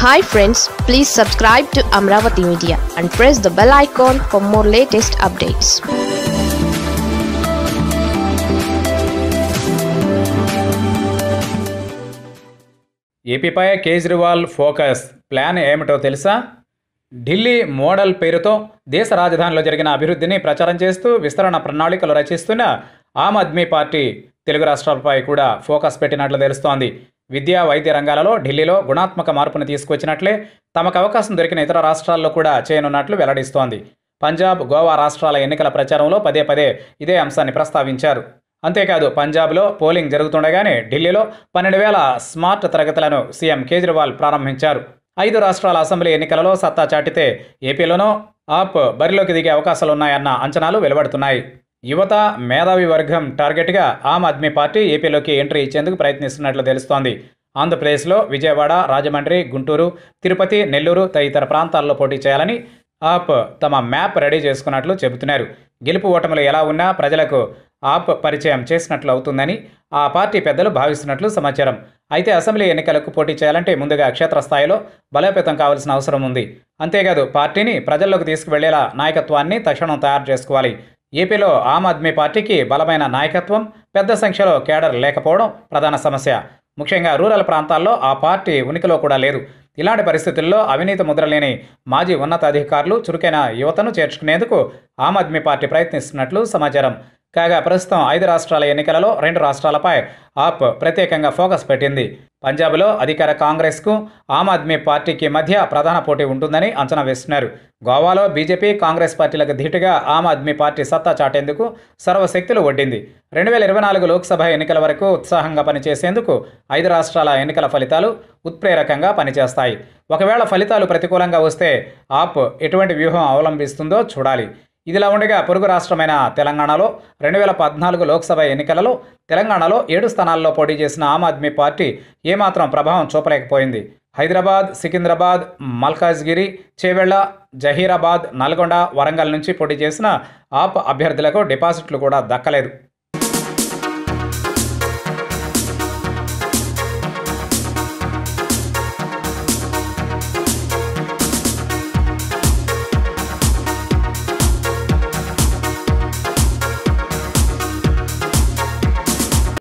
hi friends please subscribe to Amaravati media and press the bell icon for more latest updates ఏపీపై Kejriwal focus plan ఏమిటో తెలుసా Delhi model పేరుతో దేశ రాజధానిలో జరిగిన అభివృద్ధిని ప్రచారం చేస్తూ విస్తరణ ప్రణాళికలు రచిస్తున్న ఆమ్ ఆద్మీ పార్టీ తెలుగు రాష్ట్రాలపై కూడా ఫోకస్ పెట్టినట్లు తెలుస్తోంది విద్యా వైద్య రంగాలలో ఢిల్లీలో గుణాత్మక మార్పును తీసుకొచ్చినట్లే తమకు అవకాశం దొరికిన ఇతర రాష్ట్రాల్లో కూడా చేయనున్నట్లు వెల్లడిస్తోంది పంజాబ్ గోవా రాష్ట్రాల ఎన్నికల ప్రచారంలో పదే పదే ఇదే అంశాన్ని ప్రస్తావించారు అంతేకాదు పంజాబ్లో పోలింగ్ జరుగుతుండగానే ఢిల్లీలో పన్నెండు వేల స్మార్ట్ తరగతులను సీఎం కేజ్రీవాల్ ప్రారంభించారు ఐదు రాష్ట్రాల అసెంబ్లీ ఎన్నికలలో సత్తా చాటితే ఏపీలోనూ ఆప్ బరిలోకి దిగే అవకాశాలున్నాయన్న అంచనాలు వెలువడుతున్నాయి యువత మేధావి వర్గం టార్గెట్గా ఆమ్ ఆద్మీ పార్టీ ఏపీలోకి ఎంట్రీ ఇచ్చేందుకు ప్రయత్నిస్తున్నట్లు తెలుస్తోంది ఆంధ్రప్రదేశ్లో విజయవాడ రాజమండ్రి గుంటూరు తిరుపతి నెల్లూరు తదితర ప్రాంతాల్లో పోటీ చేయాలని ఆప్ తమ మ్యాప్ రెడీ చేసుకున్నట్లు చెబుతున్నారు గెలుపు ఓటములు ఎలా ఉన్నా ప్రజలకు ఆప్ పరిచయం చేసినట్లు అవుతుందని ఆ పార్టీ పెద్దలు భావిస్తున్నట్లు సమాచారం అయితే అసెంబ్లీ ఎన్నికలకు పోటీ చేయాలంటే ముందుగా క్షేత్రస్థాయిలో బలోపేతం కావాల్సిన అవసరం ఉంది అంతేకాదు పార్టీని ప్రజల్లోకి తీసుకువెళ్లేలా నాయకత్వాన్ని తక్షణం తయారు చేసుకోవాలి ఏపీలో ఆమ్ ఆద్మీ పార్టీకి బలమైన నాయకత్వం పెద్ద సంఖ్యలో కేడర్ లేకపోవడం ప్రధాన సమస్య ముఖ్యంగా రూరల్ ప్రాంతాల్లో ఆ పార్టీ ఉనికిలో కూడా లేదు ఇలాంటి పరిస్థితుల్లో అవినీతి ముద్రలేని మాజీ ఉన్నతాధికారులు చురుకైన యువతను చేర్చుకునేందుకు ఆమ్ ఆద్మీ పార్టీ ప్రయత్నిస్తున్నట్లు సమాచారం కాగా ప్రస్తుతం ఐదు రాష్ట్రాల ఎన్నికలలో రెండు రాష్ట్రాలపై ఆప్ ప్రత్యేకంగా ఫోకస్ పెట్టింది పంజాబ్లో అధికార కాంగ్రెస్కు ఆమ్ ఆద్మీ పార్టీకి మధ్య ప్రధాన పోటీ ఉంటుందని అంచనా వేస్తున్నారు గోవాలో బీజేపీ కాంగ్రెస్ పార్టీలకు ధీటుగా ఆమ్ ఆద్మీ పార్టీ సత్తా చాటేందుకు సర్వశక్తులు ఒడ్డింది రెండు వేల ఇరవై నాలుగు లోక్సభ ఎన్నికల వరకు ఉత్సాహంగా పనిచేసేందుకు ఐదు రాష్ట్రాల ఎన్నికల ఫలితాలు ఉత్ప్రేరకంగా పనిచేస్తాయి ఒకవేళ ఫలితాలు ప్రతికూలంగా వస్తే ఆప్ ఎటువంటి వ్యూహం అవలంబిస్తుందో చూడాలి ఇదిలా ఉండగా పొరుగు రాష్ట్రమైన తెలంగాణలో రెండు వేల పద్నాలుగు లోక్సభ ఎన్నికలలో తెలంగాణలో ఏడు స్థానాల్లో పోటీ చేసిన ఆమ్ ఆద్మీ పార్టీ ఏమాత్రం ప్రభావం చూపలేకపోయింది హైదరాబాద్ సికింద్రాబాద్ మల్కాజ్గిరి చేవెళ్ల జహీరాబాద్ నల్గొండ వరంగల్ నుంచి పోటీ చేసిన ఆప్ అభ్యర్థులకు డిపాజిట్లు కూడా దక్కలేదు